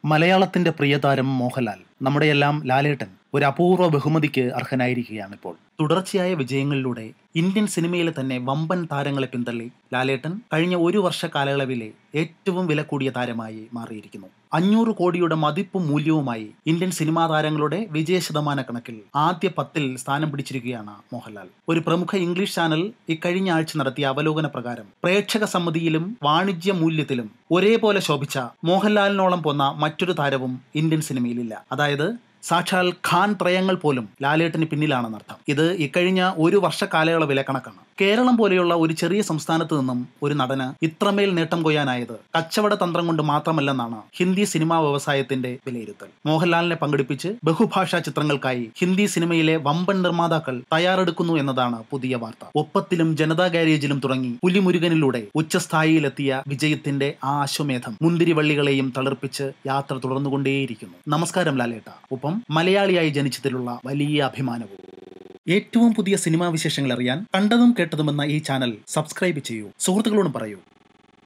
മലയാളത്തിന്റെ പ്രിയതാരം മോഹൻലാൽ നമ്മുടെയെല്ലാം ലാലേട്ടൻ ഒരു അപൂർവ ബഹുമതിക്ക് അർഹനായിരിക്കുകയാണ് ഇപ്പോൾ തുടർച്ചയായ വിജയങ്ങളിലൂടെ ഇന്ത്യൻ സിനിമയിലെ തന്നെ വമ്പൻ താരങ്ങളെ പിന്തള്ളി ലാലേട്ടൻ കഴിഞ്ഞ ഒരു വർഷ കാലയളവിലെ ഏറ്റവും വില കൂടിയ താരമായി മാറിയിരിക്കുന്നു അഞ്ഞൂറ് കോടിയുടെ മതിപ്പും മൂല്യവുമായി ഇന്ത്യൻ സിനിമാ താരങ്ങളുടെ വിജയ ശതമാന കണക്കിൽ ആദ്യ പത്തിൽ സ്ഥാനം പിടിച്ചിരിക്കുകയാണ് മോഹൻലാൽ ഒരു പ്രമുഖ ഇംഗ്ലീഷ് ചാനൽ ഇക്കഴിഞ്ഞ ആഴ്ച നടത്തിയ അവലോകന പ്രകാരം പ്രേക്ഷക സമ്മതിയിലും വാണിജ്യ മൂല്യത്തിലും ഒരേപോലെ ശോഭിച്ച മോഹൻലാലിനോളം പോന്ന മറ്റൊരു താരവും ഇന്ത്യൻ സിനിമയിലില്ല അതായത് സാക്ഷാൽ ഖാൻ ത്രയങ്ങൾ പോലും ലാലേട്ടന് പിന്നിലാണെന്നർത്ഥം ഇത് ഇക്കഴിഞ്ഞ ഒരു വർഷ കാലയളവിലെ കണക്കാണ് കേരളം പോലെയുള്ള ഒരു ചെറിയ സംസ്ഥാനത്ത് നിന്നും ഒരു നടന് ഇത്രമേൽ നേട്ടം കൊയ്യാനായത് കച്ചവട തന്ത്രം കൊണ്ട് മാത്രമല്ലെന്നാണ് ഹിന്ദി സിനിമാ വ്യവസായത്തിന്റെ വിലയിരുത്തൽ മോഹൻലാലിനെ പങ്കെടുപ്പിച്ച് ബഹുഭാഷാ ചിത്രങ്ങൾക്കായി ഹിന്ദി സിനിമയിലെ വമ്പൻ നിർമ്മാതാക്കൾ തയ്യാറെടുക്കുന്നു എന്നതാണ് പുതിയ വാർത്ത ഒപ്പത്തിലും ജനതാ ഗാരേജിലും തുടങ്ങി പുലിമുരുകനിലൂടെ ഉച്ചസ്ഥായിയിലെത്തിയ വിജയത്തിന്റെ ആ അശ്വമേധം മുന്തിരിവള്ളികളെയും തളിർപ്പിച്ച് യാത്ര തുടർന്നുകൊണ്ടേയിരിക്കുന്നു നമസ്കാരം ലാലേട്ട ഒപ്പം മലയാളിയായി ജനിച്ചതിലുള്ള വലിയ അഭിമാനവും ഏറ്റവും പുതിയ സിനിമാ വിശേഷങ്ങൾ അറിയാൻ കണ്ടതും കേട്ടതുമെന്ന ഈ ചാനൽ സബ്സ്ക്രൈബ് ചെയ്യൂ സുഹൃത്തുക്കളോടും പറയൂ